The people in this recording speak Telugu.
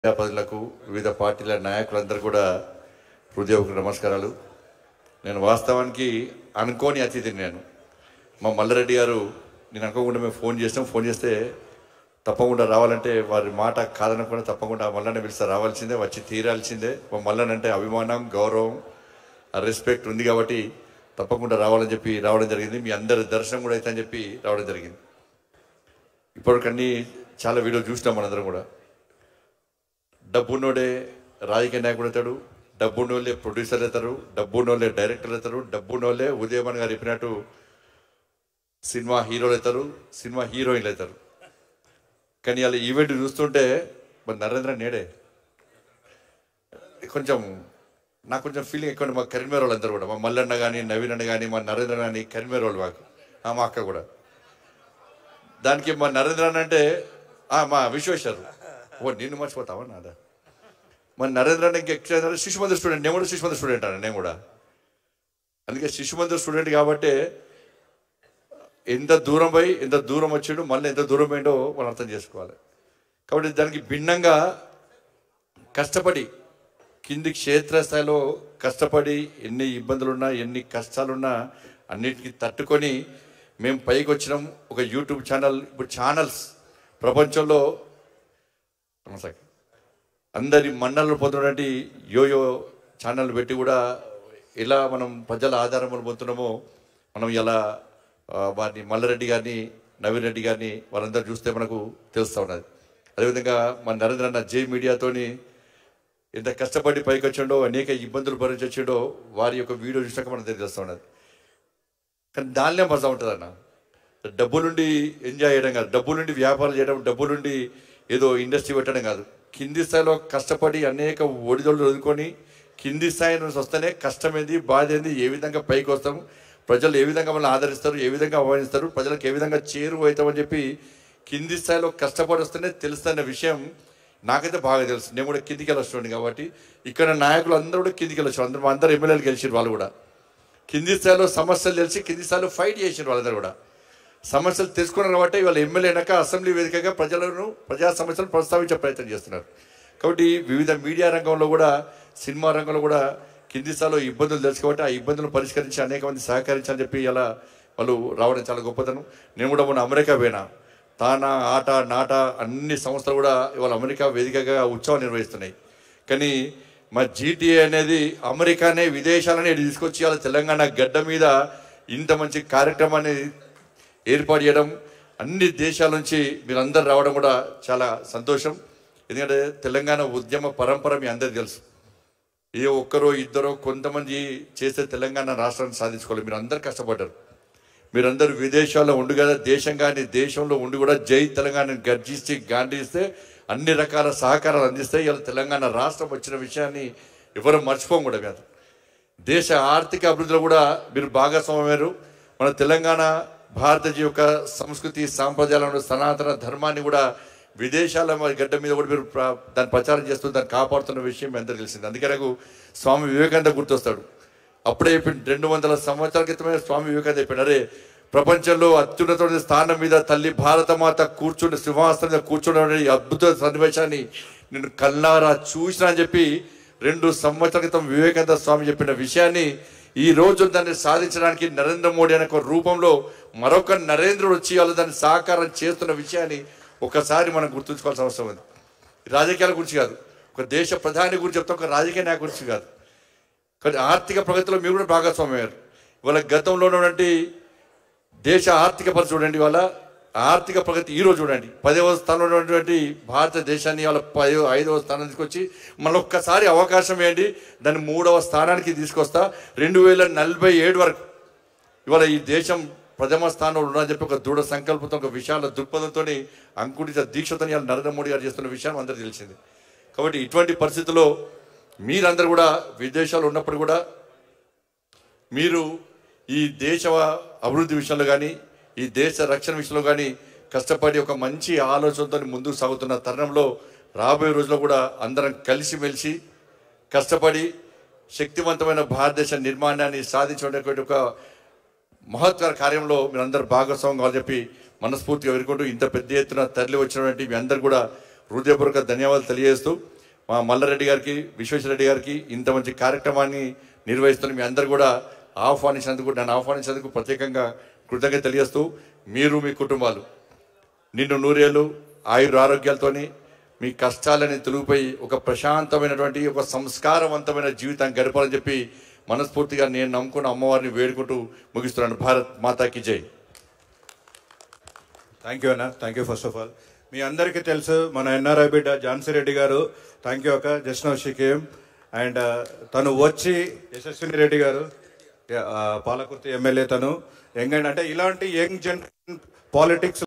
ప్రజాపతులకు వివిధ పార్టీల నాయకులందరూ కూడా హృదయపూర్వక నమస్కారాలు నేను వాస్తవానికి అనుకోని అతిథిని నేను మా మల్లారెడ్డి గారు నేను అనుకోకుండా మేము ఫోన్ చేస్తాం ఫోన్ చేస్తే తప్పకుండా రావాలంటే వారి మాట కాదనకుండా తప్పకుండా మల్లన్న పిలిస్తే రావాల్సిందే వచ్చి తీరాల్సిందే మా మల్లన్న అంటే అభిమానం గౌరవం రెస్పెక్ట్ ఉంది కాబట్టి తప్పకుండా రావాలని చెప్పి రావడం జరిగింది మీ అందరి దర్శనం కూడా అవుతుందని చెప్పి రావడం జరిగింది ఇప్పటికన్నీ చాలా వీడియోలు చూసినాం మనందరం కూడా డబ్బున్నోడే రాజకీయ నాయకుడు అవుతాడు డబ్బున్నోళ్ళే ప్రొడ్యూసర్ అవుతారు డబ్బున్నోళ్ళే డైరెక్టర్ అవుతారు డబ్బున్నోళ్ళే ఉదయమన్ గారు చెప్పినట్టు సినిమా హీరోలు అవుతారు సినిమా హీరోయిన్లు అవుతారు కానీ వాళ్ళ ఈవెంట్ చూస్తుంటే మరి నరేంద్ర నేడే కొంచెం నాకు కొంచెం ఫీలింగ్ ఎక్కువ మా కరీంనగర్ వాళ్ళందరూ కూడా మా మల్లన్న కానీ నవీన్ అన్న కానీ మా నరేంద్ర కానీ కరీంనగర్ వాళ్ళు మాకు ఆ, మా అక్క కూడా దానికి మా నరేంద్ర అన్న అంటే ఆ, మా విశ్వేశ్వరు ఓ నిన్ను మర్చిపోతావా నాదా మన నరేంద్ర అన్న ఇంకా ఎక్కువ శిశుమందిర్ స్టూడెంట్ నేను కూడా శిశుమందిర్ స్టూడెంట్ అన్న నేను కూడా అందుకే శిశుమందిర్ స్టూడెంట్ కాబట్టి ఎంత దూరం పోయి ఎంత దూరం వచ్చాడు మళ్ళీ ఎంత దూరం పోయిండో మనం అర్థం చేసుకోవాలి కాబట్టి దానికి భిన్నంగా కష్టపడి కింది క్షేత్రస్థాయిలో కష్టపడి ఎన్ని ఇబ్బందులున్నా ఎన్ని కష్టాలున్నా అన్నిటికీ తట్టుకొని మేము పైకి వచ్చినాం ఒక యూట్యూబ్ ఛానల్ ఇప్పుడు ఛానల్స్ ప్రపంచంలో నమస్తే. అందరి మన్నలు పొందినటువంటి యోయో ఛానల్ పెట్టి కూడా ఎలా మనం ప్రజల ఆధారములు పొందుతున్నామో మనం ఎలా ఆ, వారిని మల్లారెడ్డి గారిని నవీన్ రెడ్డి గారిని వారందరూ చూస్తే మనకు తెలుస్తూ ఉన్నది అదేవిధంగా మన నరేంద్ర అన్న జై మీడియాతోని ఎంత కష్టపడి పైకి వచ్చిండో అనేక ఇబ్బందులు భరించి వచ్చిండో వారి యొక్క వీడియో చూసాక మనం తెలుస్తూ ఉన్నది కానీ దానిలో మజా ఉంటుంది అన్న డబ్బు నుండి ఎంజాయ్ చేయడం కాదు డబ్బు నుండి వ్యాపారం చేయడం డబ్బు నుండి ఏదో ఇండస్ట్రీ పెట్టడం కాదు కింది స్థాయిలో కష్టపడి అనేక ఒడిదొడులు వదులుకొని కింది స్థాయి నుంచి వస్తేనే కష్టం ఏంది బాధ ఏంది ఏ విధంగా పైకి వస్తాం ప్రజలు ఏ విధంగా మనల్ని ఆదరిస్తారు ఏ విధంగా ఆహ్వానిస్తారు ప్రజలకు ఏ విధంగా చేరువ అవుతామని చెప్పి కింది స్థాయిలో కష్టపడి వస్తేనే తెలుస్తున్న విషయం నాకైతే బాగా తెలుసు నేను కూడా కిందికి వెళ్ళొస్తుంది కాబట్టి ఇక్కడ నాయకులు అందరూ కూడా కిందికి వెళ్ళొచ్చు అందరూ అందరూ ఎమ్మెల్యేలు గెలిచారు వాళ్ళు కూడా కింది స్థాయిలో సమస్యలు తెలిసి కింది స్థాయిలో ఫైట్ చేసిన వాళ్ళందరూ కూడా సమస్యలు తెలుసుకున్నారు కాబట్టి ఇవాళ ఎమ్మెల్యే అయినాక అసెంబ్లీ వేదికగా ప్రజలను ప్రజా సమస్యలు ప్రస్తావించే ప్రయత్నం చేస్తున్నారు కాబట్టి వివిధ మీడియా రంగంలో కూడా సినిమా రంగంలో కూడా కింది స్థాయిలో ఇబ్బందులు తెలుసు కాబట్టి ఆ ఇబ్బందులను పరిష్కరించి అనేక మంది సహకరించాలని చెప్పి ఇలా వాళ్ళు రావడం చాలా గొప్పతనం నేను కూడా మొన్న అమెరికా పోయినా తానా ఆట నాట అన్ని సంస్థలు కూడా ఇవాళ అమెరికా వేదికగా ఉత్సవాలు నిర్వహిస్తున్నాయి కానీ మా జీటీఏ అనేది అమెరికానే విదేశాలని తీసుకొచ్చి ఇవాళ తెలంగాణ గడ్డ మీద ఇంత మంచి కార్యక్రమాన్ని ఏర్పాటు చేయడం అన్ని దేశాల నుంచి మీరందరూ రావడం కూడా చాలా సంతోషం ఎందుకంటే తెలంగాణ ఉద్యమ పరంపర మీ అందరికీ తెలుసు ఏ ఒక్కరో ఇద్దరో కొంతమంది చేస్తే తెలంగాణ రాష్ట్రాన్ని సాధించుకోవాలి మీరు అందరు కష్టపడ్డారు మీరందరూ విదేశాల్లో ఉండి కదా దేశం కానీ దేశంలో ఉండి కూడా జై తెలంగాణ గర్జిస్తే గాంధీస్తే అన్ని రకాల సహకారాలు అందిస్తే ఇలా తెలంగాణ రాష్ట్రం వచ్చిన విషయాన్ని ఎవరు మర్చిపోం కూడా కాదు దేశ ఆర్థిక అభివృద్ధిలో కూడా మీరు భాగస్వామ్యారు మన తెలంగాణ భారతీయ యొక్క సంస్కృతి సాంప్రదాయాలను సనాతన ధర్మాన్ని కూడా విదేశాల మరి గడ్డ మీద కూడా మీరు ప్ర- దాన్ని ప్రచారం చేస్తూ దాన్ని కాపాడుతున్న విషయం మీ అందరికీ తెలిసింది అందుకే నాకు స్వామి వివేకానంద గుర్తొస్తాడు అప్పుడే చెప్పిండు రెండు వందల సంవత్సరాల క్రితమే స్వామి వివేకానంద చెప్పాడు అరే ప్రపంచంలో అత్యున్నతమైన స్థానం మీద తల్లి భారతమాత కూర్చుని సింహాసనం మీద కూర్చున్న ఈ అద్భుత సన్నివేశాన్ని నేను కల్లారా చూసిన అని చెప్పి రెండు సంవత్సరాల క్రితం వివేకానంద స్వామి చెప్పిన విషయాన్ని ఈ రోజు దాన్ని సాధించడానికి నరేంద్ర మోడీ అనే ఒక రూపంలో మరొక నరేంద్రుడు వచ్చి వాళ్ళు దాన్ని సాకారం చేస్తున్న విషయాన్ని ఒకసారి మనం గుర్తుంచుకోవాల్సిన అవసరం ఉంది రాజకీయాల గురించి కాదు ఒక దేశ ప్రధాని గురించి చెప్తే ఒక రాజకీయ నాయకు గురించి కాదు కానీ ఆర్థిక ప్రగతిలో మీరు కూడా భాగస్వామ్యం అయ్యారు ఇవాళ గతంలో ఉన్నటువంటి దేశ ఆర్థిక పరిస్థితి చూడండి ఇవాళ ఆర్థిక ప్రగతి ఈ రోజు చూడండి పదవ స్థానంలో ఉన్నటువంటి భారతదేశాన్ని ఇవాళ పదో ఐదవ స్థానం తీసుకొచ్చి మళ్ళొక్కసారి అవకాశం ఏంటి దాన్ని మూడవ స్థానానికి తీసుకొస్తా రెండు వేల నలభై ఏడు వరకు ఇవాళ ఈ దేశం ప్రథమ స్థానంలో ఉన్నదని చెప్పి ఒక దృఢ సంకల్పంతో ఒక విశాల దృక్పథంతో అంకుటిత దీక్షతో ఇవాళ నరేంద్ర మోడీ గారు చేస్తున్న విషయం అందరికీ తెలిసింది కాబట్టి ఇటువంటి పరిస్థితుల్లో మీరందరూ కూడా విదేశాలు ఉన్నప్పుడు కూడా మీరు ఈ దేశ అభివృద్ధి విషయంలో కానీ ఈ దేశ రక్షణ విషయంలో కానీ కష్టపడి ఒక మంచి ఆలోచనతో ముందుకు సాగుతున్న తరుణంలో రాబోయే రోజుల్లో కూడా అందరం కలిసిమెలిసి కష్టపడి శక్తివంతమైన భారతదేశ నిర్మాణాన్ని సాధించేటువంటి ఒక మహత్కర కార్యంలో మీరందరూ భాగస్వామ్యం కావాలని చెప్పి మనస్ఫూర్తిగా వేడుకుంటూ ఇంత పెద్ద ఎత్తున తరలి వచ్చినటువంటి మీ అందరు కూడా హృదయపూర్వక ధన్యవాదాలు తెలియజేస్తూ మా మల్లారెడ్డి గారికి విశ్వేశ్వరరెడ్డి గారికి ఇంత మంచి కార్యక్రమాన్ని నిర్వహిస్తున్న మీ అందరు కూడా ఆహ్వానించినందుకు నన్ను ఆహ్వానించినందుకు ప్రత్యేకంగా కృతజ్ఞత తెలియజేస్తూ మీరు మీ కుటుంబాలు నిన్ను నూరేళ్ళు ఆయుర ఆరోగ్యాలతోని మీ కష్టాలని తొలగిపోయి ఒక ప్రశాంతమైనటువంటి ఒక సంస్కారవంతమైన జీవితాన్ని గడపాలని చెప్పి మనస్ఫూర్తిగా నేను నమ్ముకున్న అమ్మవారిని వేడుకుంటూ ముగిస్తున్నాను భారత్ మాతాకి జై థ్యాంక్ యూ అన్న thank you first of all మీ అందరికీ తెలుసు మన ఎన్ఆర్ఐ బిడ్డ ఝాన్సీ రెడ్డి గారు థ్యాంక్ యూ అక్క just now she came and తను వచ్చి యశస్విని రెడ్డి గారు ఆ, పాలకుర్తి ఎమ్మెల్యే తను యంగ్ అండ్ అంటే ఇలాంటి యంగ్ జన్ పాలిటిక్స్